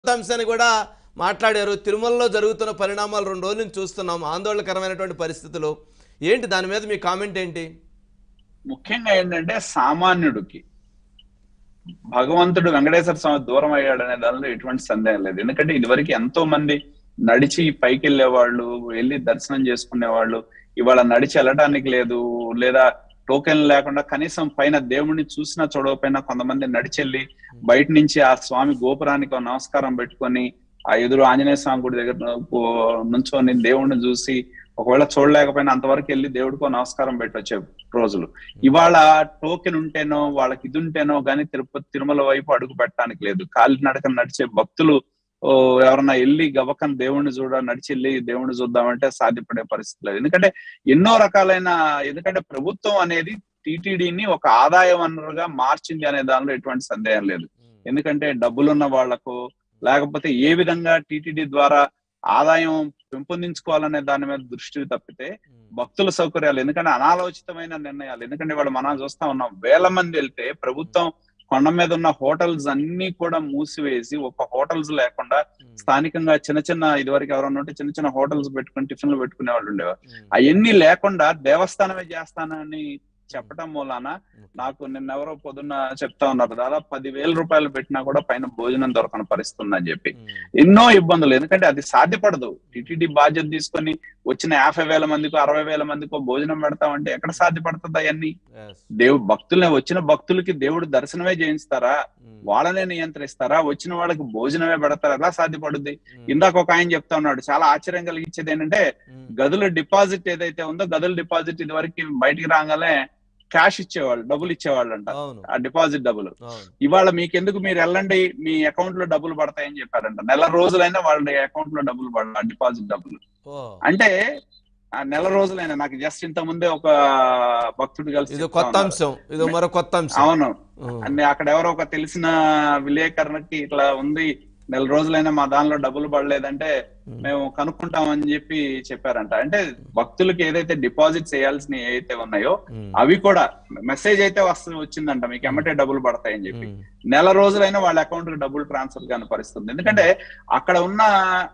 అంశాన్ని కూడా మాట్లాడారు తిరుమలలో జరుగుతున్న పరిణామాలు రెండు రోజుల నుంచి చూస్తున్నాం ఆందోళనకరమైనటువంటి పరిస్థితులు ఏంటి దాని మీద మీ కామెంట్ ఏంటి ముఖ్యంగా ఏంటంటే సామాన్యుడికి భగవంతుడు వెంకటేశ్వర స్వామి దూరం అయ్యాడు అనే దానిలో ఎటువంటి సందేహం లేదు ఎందుకంటే ఇదివరకు ఎంతో మంది నడిచి పైకి వెళ్ళే వాళ్ళు వెళ్ళి దర్శనం చేసుకునే వాళ్ళు ఇవాళ నడిచి వెళ్ళడానికి లేదు లేదా టోకెన్ లేకుండా కనీసం పైన దేవుడిని చూసినా చూడకపోయినా కొంతమంది నడిచెళ్ళి బయట నుంచి ఆ స్వామి గోపురానికి ఒక నమస్కారం పెట్టుకొని ఆ ఎదురు ఆంజనేయ స్వామి గుడి దగ్గర ను- నుంచొని దేవుడిని చూసి ఒకవేళ చూడలేకపోయినా అంతవరకు వెళ్ళి దేవుడికో నమస్కారం పెట్టొచ్చే రోజులు ఇవాళ టోకెన్ ఉంటేనో వాళ్ళకి ఇది ఉంటేనో గానీ తిరుపతి తిరుమల వైపు అడుగు పెట్టడానికి లేదు కాలినడక నడిచే భక్తులు ఓ ఎవరన్నా వెళ్ళి గబక్కన దేవుణ్ణి చూడ నడిచి వెళ్ళి దేవుణ్ణి చూద్దామంటే సాధ్యపడే పరిస్థితి లేదు ఎందుకంటే ఎన్నో రకాలైన ఎందుకంటే ప్రభుత్వం అనేది టీటీడీని ఒక ఆదాయ వనరుగా మార్చింది అనే దానిలో ఎటువంటి సందేహం లేదు ఎందుకంటే డబ్బులున్న వాళ్లకు లేకపోతే ఏ విధంగా టీటీడీ ద్వారా ఆదాయం పెంపొందించుకోవాలనే దాని మీద దృష్టి తప్పితే భక్తుల సౌకర్యాలు ఎందుకంటే అనాలోచితమైన నిర్ణయాలు ఎందుకంటే వాళ్ళు మనం చూస్తా ఉన్నాం వేల మంది వెళ్తే ప్రభుత్వం కొండ మీద ఉన్న హోటల్స్ అన్ని కూడా మూసివేసి ఒక హోటల్స్ లేకుండా స్థానికంగా చిన్న చిన్న ఇదివరకు ఎవరన్నా ఉంటే చిన్న చిన్న హోటల్స్ పెట్టుకుని టిఫిన్లు పెట్టుకునే వాళ్ళు ఉండేవారు అవన్నీ లేకుండా దేవస్థానమే చేస్తానని చెప్పడం మూలాన నాకు నిన్నెవరో పొద్దున్న చెప్తా ఉన్నారు దాదాపు పదివేల రూపాయలు పెట్టినా కూడా పైన భోజనం దొరకని పరిస్థితి ఉందని చెప్పి ఎన్నో ఇబ్బందులు ఎందుకంటే అది సాధ్యపడదు టిటిడి బాధ్యత తీసుకొని వచ్చిన యాభై వేల మందికో అరవై వేల మందికో భోజనం పెడతామంటే ఎక్కడ సాధ్యపడుతుంది అవన్నీ దేవు భక్తులనే వచ్చిన భక్తులకి దేవుడు దర్శనమే చేయిస్తారా వాళ్ళనే నియంత్రిస్తారా వచ్చిన వాళ్ళకి భోజనమే పెడతారా ఎలా సాధ్యపడుద్ది ఇందాక ఒక ఆయన చెప్తా ఉన్నాడు చాలా ఆశ్చర్యం కలిగించేది ఏంటంటే గదుల డిపాజిట్ ఏదైతే ఉందో గదుల డిపాజిట్ ఇది వరకు బయటికి రాగానే క్యాష్ ఇచ్చేవాళ్ళు డబ్బులు ఇచ్చేవాళ్ళు అంట అవును ఆ డిపాజిట్ డబ్బులు అవును ఇవాళ మీకెందుకు మీరు వెళ్ళండి మీ అకౌంట్ లో డబ్బులు పడతాయని చెప్పారంట నెల రోజులైనా వాళ్ళ అకౌంట్ లో డబ్బులు పడాలి డిపాజిట్ డబ్బులు ఓ అంటే ఆ నెల రోజులైనా నాకు జస్ట్ ఇంత ముందే ఒక భక్తుడు కలిసి ఇది చెప్తా కొత్త ఉన్నారు. అంశం ఇది మరో కొత్త అంశం అవును ఉం. అన్ని అక్కడ ఎవరో ఒక తెలిసిన విలేకరునికి ఇట్లా ఉంది నెల రోజులైనా మా దానిలో డబ్బులు పడలేదంటే మేము కనుక్కుంటామని చెప్పి చెప్పారంట అంటే భక్తులకి ఏదైతే డిపాజిట్ చేయాల్సినవి ఏదైతే ఉన్నాయో ఉం. అవి కూడా మెసేజ్ అయితే వస్తుంది వచ్చిందంట మీకు ఎమ్మటే డబ్బులు పడతాయని చెప్పి ఉం. నెల రోజులైనా వాళ్ళ అకౌంట్ కి డబ్బులు ట్రాన్స్ఫర్ కాని పరిస్థితుంది ఎందుకంటే అక్కడ ఉన్న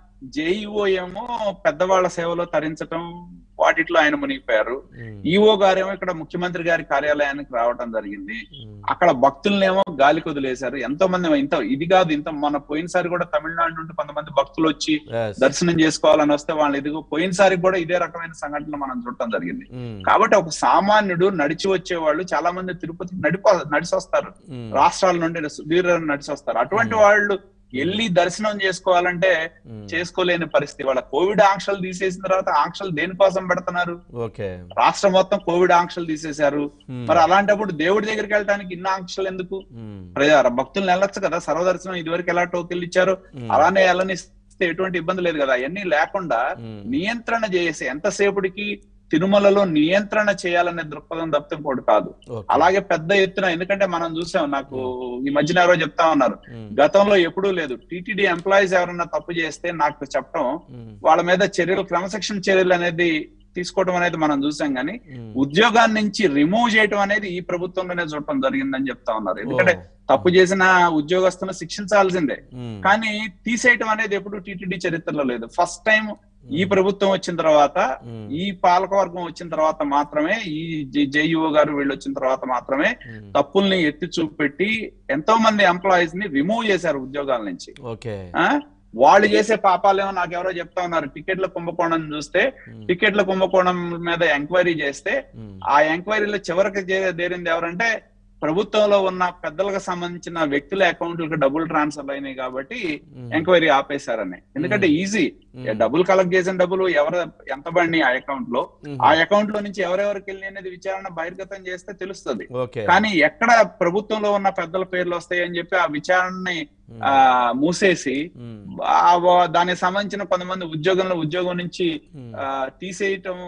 జేఈఓ ఏమో పెద్దవాళ్ళ సేవలో తరించటం వాటిట్లో ఆయన మునిగిపోయారు ఉం. ఈఓ గారేమో ఇక్కడ ముఖ్యమంత్రి గారి కార్యాలయానికి రావటం జరిగింది ఉం. అక్కడ భక్తులనేమో గాలి కొదిలేశారు ఎంతో మంది ఇంత ఇది కాదు ఇంత మన పోయినసారి కూడా తమిళనాడు నుండి కొంతమంది భక్తులు వచ్చి Yes. దర్శనం చేసుకోవాలని వస్తే వాళ్ళు ఇదిగో పోయినసారి కూడా ఇదే రకమైన సంఘటనలు మనం చూడటం జరిగింది ఉం. కాబట్టి ఒక సామాన్యుడు నడిచి వచ్చే వాళ్ళు చాలా మంది తిరుపతి నడిపో నడిచి వస్తారు ఉం. రాష్ట్రాల నుండి సుదీర్ఘ నడిచి వస్తారు అటువంటి వాళ్ళు వెళ్ళి దర్శనం చేసుకోవాలంటే ఉం. చేసుకోలేని పరిస్థితి వాళ్ళ కోవిడ్ ఆంక్షలు తీసేసిన తర్వాత ఆంక్షలు దేనికోసం పెడుతున్నారు ఓకే రాష్ట్రం మొత్తం కోవిడ్ ఆంక్షలు తీసేశారు ఉం. మరి అలాంటప్పుడు దేవుడి దగ్గరికి వెళ్ళడానికి ఇన్ని ఆంక్షలు ఎందుకు ఉం. ప్రజా భక్తులను వెళ్ళొచ్చు కదా సర్వదర్శనం ఇదివరకు ఎలా టోకెన్లు ఇచ్చారు ఉం. అలానే వెళ్ళనిస్తే ఎటువంటి ఇబ్బంది లేదు కదా అవన్నీ లేకుండా ఉం. నియంత్రణ చేసి ఎంతసేపటికి తిరుమలలో నియంత్రణ చేయాలనే దృక్పథం తప్పితే ఇంకోటి కాదు ఓకే. అలాగే పెద్ద ఎత్తున ఎందుకంటే మనం చూసాం నాకు ఈ మధ్యన ఎవరో చెప్తా ఉన్నారు ఉం. గతంలో ఎప్పుడూ లేదు టీటీడీ ఎంప్లాయీస్ ఎవరన్నా తప్పు చేస్తే నాకు చెప్పడం ఉం. వాళ్ళ మీద చర్యలు క్రమశిక్షణ చర్యలు అనేది తీసుకోవడం అనేది మనం చూసాం కానీ ఉం. ఉద్యోగాన్ని నుంచి రిమూవ్ చేయడం అనేది ఈ ప్రభుత్వంలోనే చూడటం జరిగిందని చెప్తా ఉన్నారు ఎందుకంటే ఓ. తప్పు చేసిన ఉద్యోగస్తులను శిక్షించాల్సిందే ఉం. కానీ తీసేయటం అనేది ఎప్పుడు టీటీడీ చరిత్రలో లేదు ఫస్ట్ టైం ఈ ప్రభుత్వం వచ్చిన తర్వాత ఉం. ఈ పాలకవర్గం వచ్చిన తర్వాత మాత్రమే ఈ జేఈఓ గారు వీళ్ళు వచ్చిన తర్వాత మాత్రమే ఉం. తప్పుల్ని ఎత్తి చూపెట్టి ఎంతో మంది ఎంప్లాయీస్ ని రిమూవ్ చేశారు ఉద్యోగాల నుంచి ఓకే ఆ వాళ్ళు చేసే పాపాలేమో నాకెవరో చెప్తా ఉన్నారు టికెట్ల కుంభకోణం చూస్తే ఉం. టికెట్ల కుంభకోణం మీద ఎంక్వైరీ చేస్తే ఉం. ఆ ఎంక్వైరీలో చివరికి చే- చేరింది ఎవరంటే ప్రభుత్వంలో ఉన్న పెద్దలకు సంబంధించిన వ్యక్తుల అకౌంట్లకు డబ్బులు ట్రాన్స్ఫర్ అయినాయి కాబట్టి ఉం. ఎంక్వైరీ ఆపేశారని ఎందుకంటే ఈజీ ఉం. డబ్బులు కలెక్ట్ చేసిన డబ్బులు ఎవరు ఎంత పడినాయి ఆ అకౌంట్ లో ఉం. ఆ అకౌంట్ లో నుంచి ఎవరెవరికి వెళ్ళి అనేది విచారణ బహిర్గతం చేస్తే తెలుస్తుంది ఓకే కానీ ఎక్కడ ప్రభుత్వంలో ఉన్న పెద్దల పేర్లు వస్తాయని చెప్పి ఆ విచారణని ఉం. ఆ మూసేసి ఉం. ఆ వా- దానికి సంబంధించిన కొంతమంది ఉద్యోగంలో ఉద్యోగం నుంచి ఉం. ఆ తీసేయటం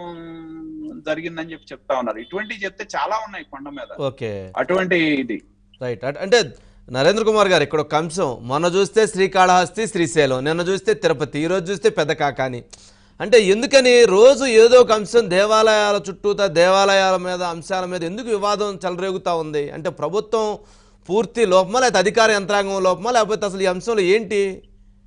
జరిగిందని చెప్పి చెప్తా ఉన్నారు ఇటువంటివి చెప్తే చాలా ఉన్నాయి కొండ మీద ఓకే అటువంటి ఇది రైట్ అట్- అంటే నరేంద్ర కుమార్ గారు ఇక్కడ ఒక అంశం మొన్న చూస్తే శ్రీకాళహస్తి శ్రీశైలం నిన్న చూస్తే తిరుపతి ఈరోజు చూస్తే పెద్ద కాకాని అంటే ఎందుకని రోజు ఏదో ఒక అంశం దేవాలయాల చుట్టూతా దేవాలయాల మీద అంశాల మీద ఎందుకు వివాదం చెలరేగుతూ ఉంది అంటే ప్రభుత్వం పూర్తి లోపమా లేకపోతే అధికార యంత్రాంగం లోపమా లేకపోతే అసలు ఈ అంశంలో ఏంటి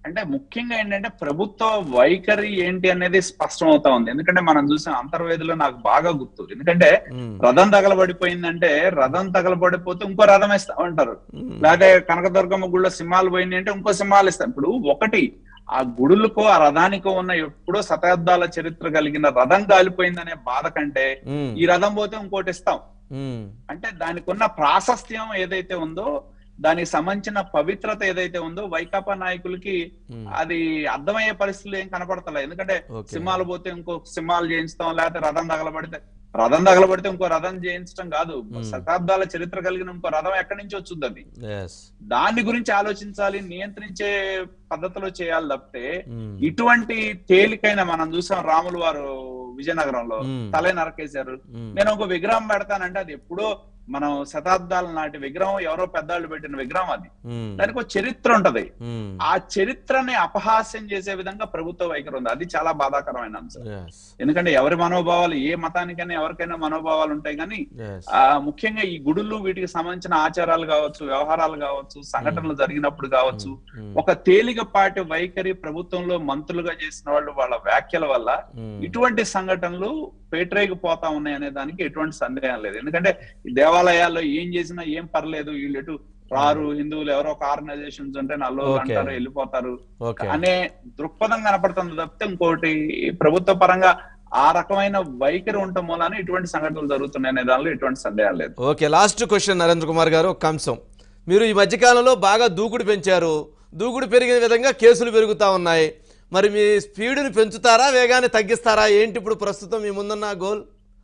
అంటే ముఖ్యంగా ఏంటంటే ప్రభుత్వ వైఖరి ఏంటి అనేది స్పష్టం అవుతా ఉంది ఎందుకంటే మనం చూసిన అంతర్వేదిలో నాకు బాగా గుర్తు ఎందుకంటే ఉమ్, రథం తగలబడిపోయిందంటే రథం తగలబడిపోతే ఇంకో రథం ఇస్తామంటారు ఉమ్, లేకపోతే కనకదుర్గమ్మ గుళ్ళో సింహాలు పోయింది అంటే ఇంకో సింహాలు ఇస్తాం ఇప్పుడు ఒకటి ఆ గుడులకో ఆ రథానికో ఉన్న ఎప్పుడో శతాబ్దాల చరిత్ర కలిగిన రథం కాలిపోయిందనే బాధ కంటే ఉమ్, ఈ రథం పోతే ఇంకోటి ఇస్తాం ఉమ్, అంటే దానికి ఉన్న ప్రాశస్త్యం ఏదైతే ఉందో దానికి సంబంధించిన పవిత్రత ఏదైతే ఉందో వైకాపా నాయకులకి ఉమ్. అది అర్థమయ్యే పరిస్థితులు ఏం కనపడతలే ఎందుకంటే ఓకే. సింహాలు పోతే ఇంకో సింహాలు చేయించడం లేకపోతే రథం తగలబడితే రథం తగలబడితే ఇంకో రథం చేయించడం కాదు Hmm. శతాబ్దాల చరిత్ర కలిగిన ఇంకో రథం ఎక్కడి నుంచి వచ్చింది అది Yes. దాని గురించి ఆలోచించాలి నియంత్రించే పద్ధతిలో చేయాలి తప్పితే ఉమ్, ఇటువంటి తేలికైన మనం చూసాం రాములు వారు విజయనగరంలో Hmm. తలే నరకేశారు ఉమ్, నేను ఒక విగ్రహం పెడతానంటే అది ఎప్పుడో మనం శతాబ్దాల నాటి విగ్రహం ఎవరో పెద్దాళ్ళు పెట్టిన విగ్రహం అది ఉమ్, దానికి ఒక చరిత్ర ఉంటది ఉమ్, ఆ చరిత్రని అపహాస్యం చేసే విధంగా ప్రభుత్వ వైఖరి ఉంది అది చాలా బాధాకరమైన అంశం yes, ఎందుకంటే ఎవరి మనోభావాలు ఏ మతానికైనా ఎవరికైనా మనోభావాలు ఉంటాయి కానీ yes. ఆ ముఖ్యంగా ఈ గుడులు వీటికి సంబంధించిన ఆచారాలు కావచ్చు వ్యవహారాలు కావచ్చు సంఘటనలు జరిగినప్పుడు కావచ్చు ఉమ్, ఒక తేలికపాటి వైఖరి ప్రభుత్వంలో మంత్రులుగా చేసిన వాళ్ళు వాళ్ళ వ్యాఖ్యల వల్ల ఉమ్, ఇటువంటి సంఘటనలు పేటరేగిపోతా ఉన్నాయి అనే దానికి ఎటువంటి సందేహం లేదు ఎందుకంటే ఈ దేవాలయాల్లో ఏం చేసినా ఏం పర్లేదు వీళ్ళు ఎటు రారు హిందువులు ఎవరో ఒక ఆర్గనైజేషన్స్ ఉంటే నల్లు Okay. అంటారు వెళ్ళిపోతారు ఓకే అనే దృక్పథం కనపడుతుంది తప్పితే ఇంకోటి ప్రభుత్వ పరంగా ఆ రకమైన వైఖరి ఉండటం మూలాన ఇటువంటి సంఘటనలు జరుగుతున్నాయి అనే దానిలో ఎటువంటి సందేహం లేదు okay last question Narendra Kumar గారు ఒక అంశం మీరు ఈ మధ్యకాలంలో బాగా దూకుడు పెంచారు దూకుడు పెరిగిన విధంగా కేసులు పెరుగుతూ ఉన్నాయి మరి మీ స్పీడ్ని పెంచుతారా వేగాన్ని తగ్గిస్తారా ఏంటి ఇప్పుడు ప్రస్తుతం మీ ముందున్న గోల్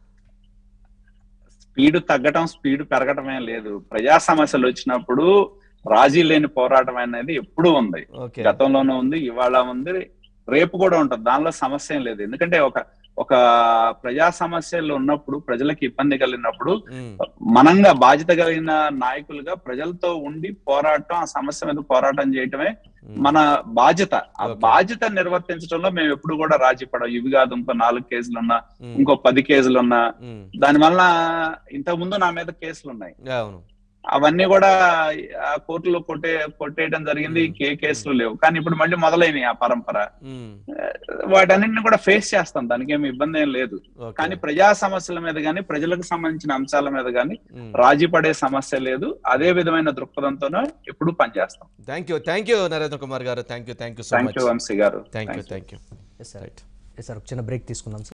స్పీడ్ తగ్గటం స్పీడ్ పెరగటమే లేదు ప్రజా సమస్యలు వచ్చినప్పుడు రాజీ లేని పోరాటం అనేది ఎప్పుడూ ఉంది ఓకే గతంలోనూ ఉంది ఇవాళ ఉంది రేపు కూడా ఉంటుంది దానిలో సమస్య ఏం లేదు ఎందుకంటే ఒక ఒక ప్రజా సమస్యలు ఉన్నప్పుడు ప్రజలకు ఇబ్బంది కలిగినప్పుడు ఉమ్, మనంగా బాధ్యత కలిగిన నాయకులుగా ప్రజలతో ఉండి పోరాటం ఆ సమస్య మీద పోరాటం చేయటమే ఉమ్, మన బాధ్యత ఆ Okay. బాధ్యత నిర్వర్తించడంలో మేము ఎప్పుడు కూడా రాజీ పడం ఇవి కాదు ఇంకో నాలుగు కేసులు ఉన్నా ఉమ్, ఇంకో పది కేసులు ఉన్నా ఉమ్, దాని వల్ల ఇంతకు ముందు నా మీద కేసులు ఉన్నాయి అవును అవన్నీ కూడా ఆ కోర్టులో కొట్టే కొట్టేయడం జరిగింది Hmm. ఏ కేసులు లేవు కానీ ఇప్పుడు మళ్ళీ మొదలైనవి ఆ పరంపర ఉమ్, వాటన్నిటిని కూడా ఫేస్ చేస్తాం దానికి ఏమి ఇబ్బంది ఏం లేదు ఓకే కానీ ప్రజా సమస్యల మీద గానీ ప్రజలకు సంబంధించిన అంశాల మీద గానీ ఉమ్. రాజీ పడే సమస్య లేదు అదే విధమైన దృక్పథంతోనే ఎప్పుడు పనిచేస్తాం thank you thank you Narendra Kumar గారు thank you thank you so thank much you Vamsi గారు thank you Thank you. Thank you yes sir yes sir ఒక చిన్న బ్రేక్ తీసుకుందాం సార్